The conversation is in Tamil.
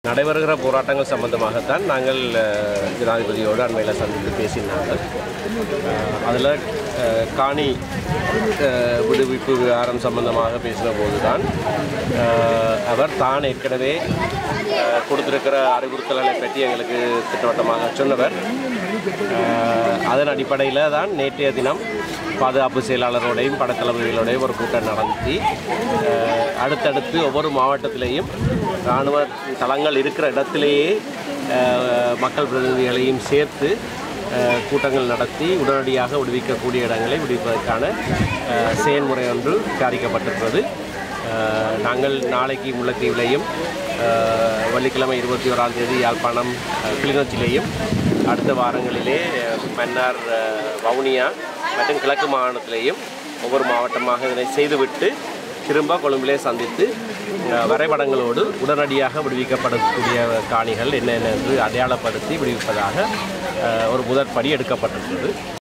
நடைபெறுகிற போராட்டங்கள் சம்பந்தமாகத்தான் நாங்கள் அஹ், ஜனாதிபதியோடு அண்மையில் சந்தித்து பேசினார்கள் அதில் காணி அஹ், விடுவிப்பு விவகாரம் சம்பந்தமாக பேசின போதுதான் அஹ், அவர் தான் ஏற்கனவே அஹ், கொடுத்திருக்கிற அறிவுறுத்தல்களை பற்றி எங்களுக்கு திட்டவட்டமாக சொன்னவர் அஹ், அதன் அடிப்படையில் தான் நேற்றைய தினம் பாதுகாப்பு செயலாளரோடையும் படத்தளபதிகளோடையும் ஒரு கூட்டம் நடத்தி அஹ், அடுத்தடுத்து ஒவ்வொரு மாவட்டத்திலேயும் இராணுவ தளங்கள் இருக்கிற இடத்திலேயே அஹ், மக்கள் பிரதிநிதிகளையும் சேர்த்து அஹ், கூட்டங்கள் நடத்தி உடனடியாக விடுவிக்கக்கூடிய இடங்களை விடுவிப்பதற்கான அஹ், செயல்முறை ஒன்று தயாரிக்கப்பட்டிருக்கிறது அஹ், நாங்கள் நாளைக்கு முல்லைத்தீவிலையும் அஹ், வெள்ளிக்கிழமை இருபத்தி ஓராம் தேதி யாழ்ப்பாணம் அஹ், கிளிநொச்சியிலேயும் அடுத்த வாரங்களிலே அஹ், மன்னார் அஹ், வவுனியா மற்றும் கிழக்கு மாகாணத்திலேயும் ஒவ்வொரு மாவட்டமாக இதனை செய்துவிட்டு திரும்ப கொழும்பிலே சந்தித்து அஹ், வரைபடங்களோடு உடனடியாக விடுவிக்கப்படக்கூடிய காணிகள் என்னென்ன என்று அடையாளப்படுத்தி விடுவிப்பதாக அஹ், ஒரு முதற்படி எடுக்கப்பட்டிருக்கிறது